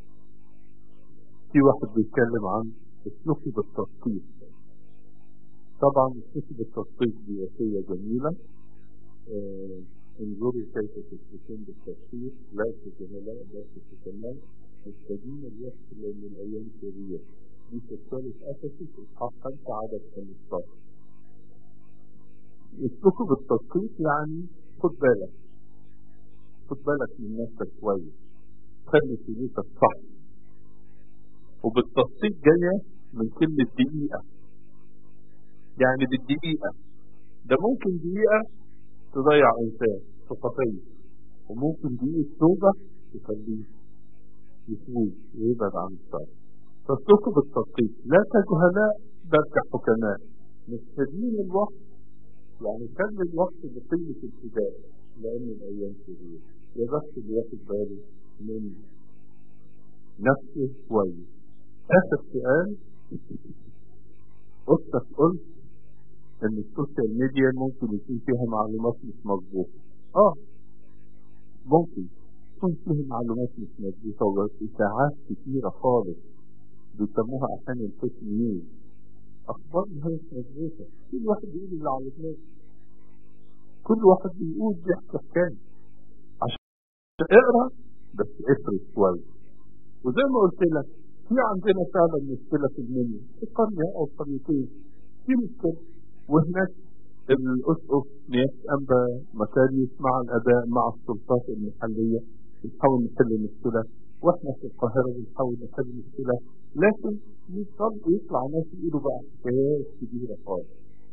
في واحد بيتكلم عن اسلوبه بالتخطيط طبعا اسلوبه بالتخطيط دي وصية جميلة آه انظروا كيف تسلكون بالتخطيط لا تجهلاء لا تتكلم مستدين الوقت لأن الأيام سرية دي في رسالة أفسس إصحاح 5 عدد 15 اسلكوا بالتخطيط يعني خد بالك خد بالك من نفسك كويس خلي سلوكك صح وبالتخطيط جاية من كلمة دقيقة يعني بالدقيقة ده ممكن دقيقة تضيع إنسان في خطية وممكن دقيقة توبة تخليه يتوب ويبعد عن الشر فاسلكوا بالتخطيط لا كجهلاء بل كحكماء مستدين الوقت يعني خلي الوقت بقيمة الفداء لأن الأيام كبيرة يا بس اللي ياخد باله من نفسه كويس آخر سؤال أختك قلت إن السوشيال ميديا ممكن يكون فيها معلومات مش مظبوطة آه ممكن يكون فيها معلومات مش مظبوطة وإشاعات كتيرة خالص بيسموها أحيانا الفيك نيوز أخبار ما هي مش مظبوطة كل واحد بيقول اللي على دماغه كل واحد بيقول بيحكي حكاية عشان اقرا بس افرض شوية وزي ما قلت لك في عندنا فعلا مشكلة في المنيا في قرية أو قريتين في مشكلة وهناك الأسقف نياس أنبا مكاريوس مع الأداء مع السلطات المحلية بنحاول نحل المشكلة وإحنا في القاهرة بنحاول نحل المشكلة لكن يطلع يطلع ناس يقولوا بقى حكايات كبيرة خالص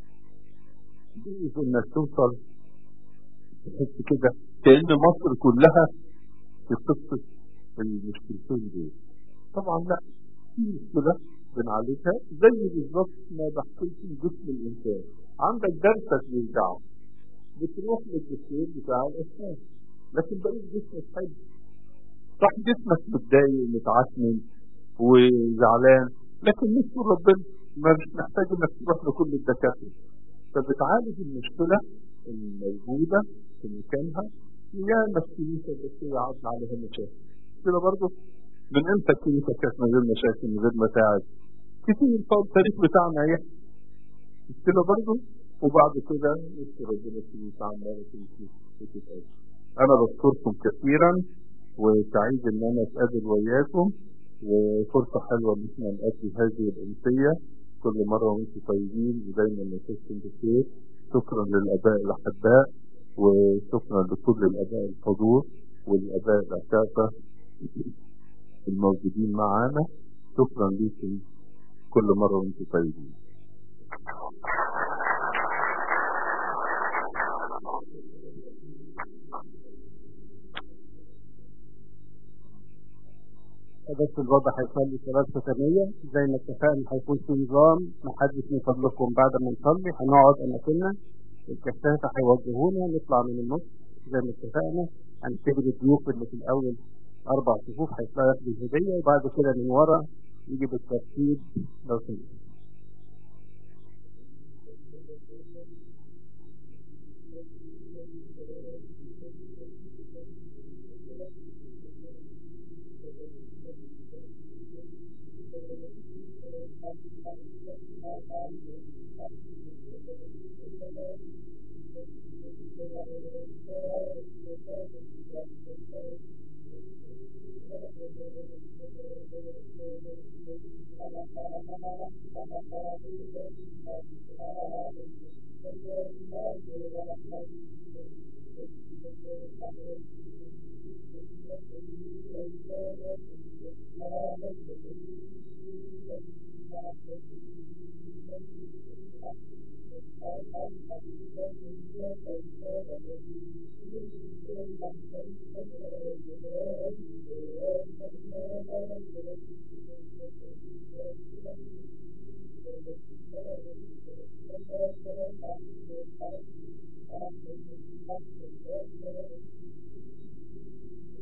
بإذن إنك توصل تحس كده كأن مصر كلها في قصة المشكلتين دول طبعا لا في مشكلة بنعالجها زي بالظبط ما بحكي في جسم الإنسان عندك درسك بيوجعك بتروح للدكتور بتاع الأسنان لكن بقيت جسمك حلو صح جسمك متضايق ومتعكنن وزعلان لكن نشكر ربنا ما مش محتاج انك تروح لكل الدكاتره فبتعالج المشكله الموجوده في مكانها يا الكنيسه بس هي عدنا عليها مشاكل كده برضه من امتى الكنيسه كانت من غير مشاكل من غير متاعب كتير طول التاريخ بتاعنا يحكي كده برضه وبعد كده نشكر ربنا الكنيسه عماله تمشي وتتقابل انا بشكركم كثيرا وسعيد ان انا اتقابل وياكم وفرصة حلوة ان احنا نقضي هذه الأمسية كل مرة وانتم طيبين ودايما نشوفكم بخير شكرا للآباء الأحباء وشكرا لكل الآباء الحضور والآباء الأساتذة الموجودين معانا شكرا لكم كل مرة وانتم طيبين بس الوضع هيصلي صلاة ختامية زي ما اتفقنا هيكون في نظام محدش من فضلكم بعد ما نصلي هنقعد أماكننا الكشافة هيوجهونا نطلع من النص زي ما اتفقنا هنبتدي بالضيوف اللي في الأول أربع صفوف هيطلعوا ياخدوا الهدية وبعد كده من ورا يجي بالترتيب لو سمحت